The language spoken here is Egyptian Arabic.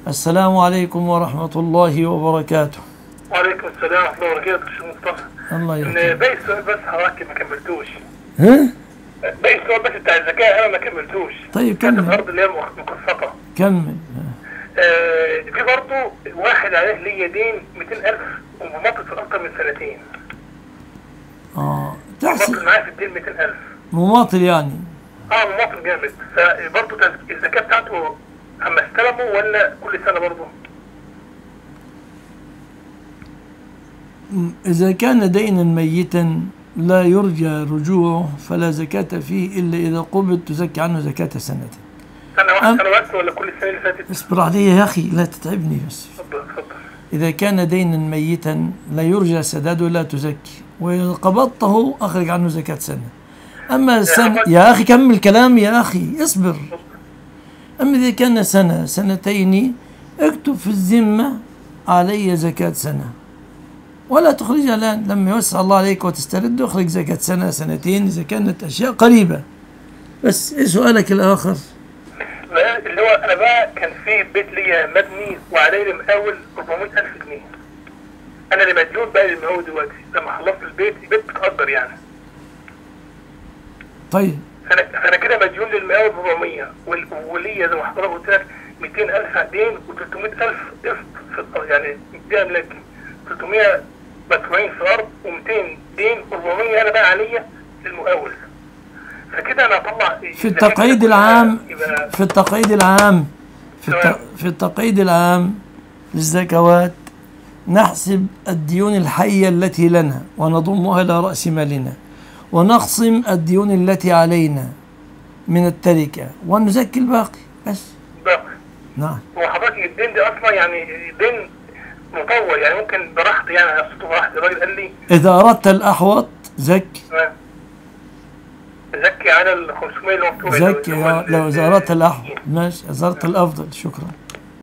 السلام عليكم ورحمة الله وبركاته وعليكم السلام ورحمة الله وبركاته شيخ مصطفى الله إن يهديك باقي السؤال بس حضرتك ما كملتوش ها؟ باقي السؤال بس بتاع الذكاء أنا ما كملتوش طيب كانت كمل الأرض اللي هي مقسطة كمل آه في برضه واحد عليه ليا دين 200000 ومماطل في أكتر من سنتين اه مماطل تحسن معايا في الدين 200000 مماطل يعني اه مماطل جامد فبرضه تز- الزكاة بتاعته أما استلمه ولا كل سنة برضه؟ إذا كان دينا ميتا لا يرجى رجوعه فلا زكاة فيه إلا إذا قبض تزكي عنه زكاة سنة سنة واحدة أم- سنة بس ولا كل السنة اللي فاتت؟ اصبر علي يا أخي لا تتعبني بس اتفضل اتفضل إذا كان دينا ميتا لا يرجى سداده لا تزكي وإذا قبضته أخرج عنه زكاة سنة أما سنة يا أخي كمل كلامي يا أخي اصبر أما إذا كان سنة سنتين اكتب في الذمة علي زكاة سنة ولا تخرجها الآن لما يوسع الله عليك وتسترد اخرج زكاة سنة سنتين إذا كانت أشياء قريبة بس إيه سؤالك الآخر لا، اللي هو انا بقى كان في بيت ليا مبني وعليه مقاول 400000 جنيه انا اللي مديون بقى للمقاول دلوقتي لما خلصت البيت البيت بتأجر يعني طيب فانا فانا كده مديون للمقاول 400 وال- وليا زي ما حضرتك قلت لك 200000 دين و300000 قسط في الأرض يعني دي املاك 300 مدفوعين في الارض و200 دين و400 انا بقى عليا للمقاول فكده انا اطلع في التقعيد العام في التقعيد العام في, الت... تمام. في التقعيد العام للزكوات نحسب الديون الحية التي لنا ونضمها إلى رأس مالنا ونخصم الديون التي علينا من التركة ونزكي الباقي بس باقي نعم هو حضرتك الدين ده اصلا يعني دين مطول يعني ممكن براحتي يعني انا صوته براحتي الراجل قال لي إذا أردت الأحوط زكي تمام زكي على ال 500 اللي مكتوب زكي لو إذا أردت الأحوط ماشي إذا أردت الأفضل شكرا